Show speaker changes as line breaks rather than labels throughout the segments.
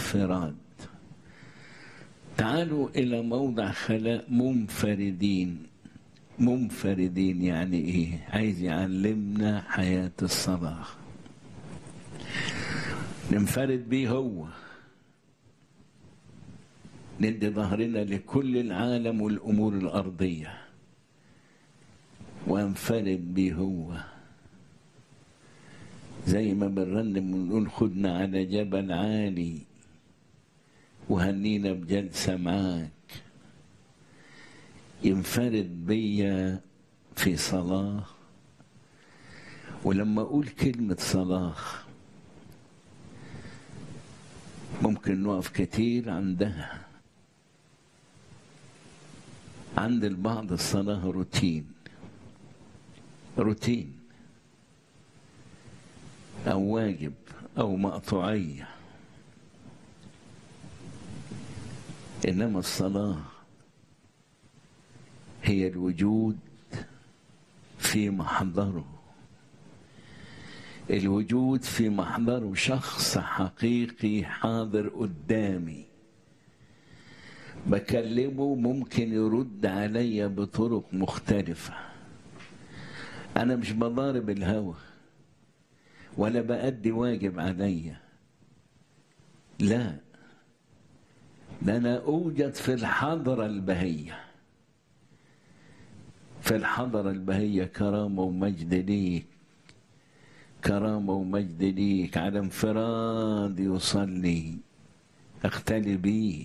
انفراد تعالوا إلى موضع خلاء منفردين منفردين يعني إيه عايز يعلمنا حياة الصلاة ننفرد بيه هو ندي ظهرنا لكل العالم والأمور الأرضية وانفرد بيه هو زي ما بنرنم ونقول خدنا على جبل عالي وهنينا بجلسة معاك ينفرد بيا في صلاة ولما أقول كلمة صلاة ممكن نقف كتير عندها عند البعض الصلاة روتين روتين أو واجب أو مقطوعية إنما الصلاة هي الوجود في محضره الوجود في محضره شخص حقيقي حاضر قدامي بكلمه ممكن يرد عليا بطرق مختلفة أنا مش بضارب الهوى ولا بأدي واجب عليا لا ده أنا أوجد في الحضرة البهية في الحضرة البهية كرامة ومجد ليك كرامة ومجد ليك على انفراد يصلي اختلي بيه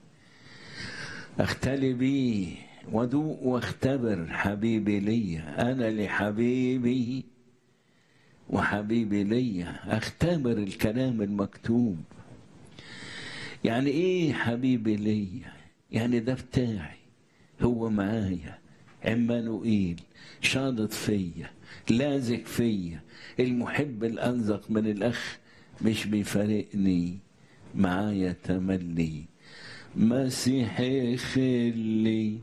اختلي بيه ودوق واختبر حبيبي ليا انا لحبيبي وحبيبي ليا اختبر الكلام المكتوب يعني ايه حبيبي ليا يعني ده بتاعي هو معايا عمانوئيل شاطط فيا لازق فيا المحب الانزق من الاخ مش بيفارقني معايا تملي مسيحي خلي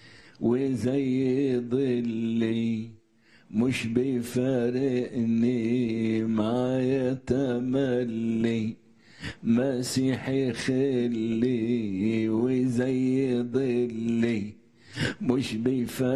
وزي ظلي مش بيفارقني معايا تملي مسيحي خلي وزي ظلي مش بيفارقني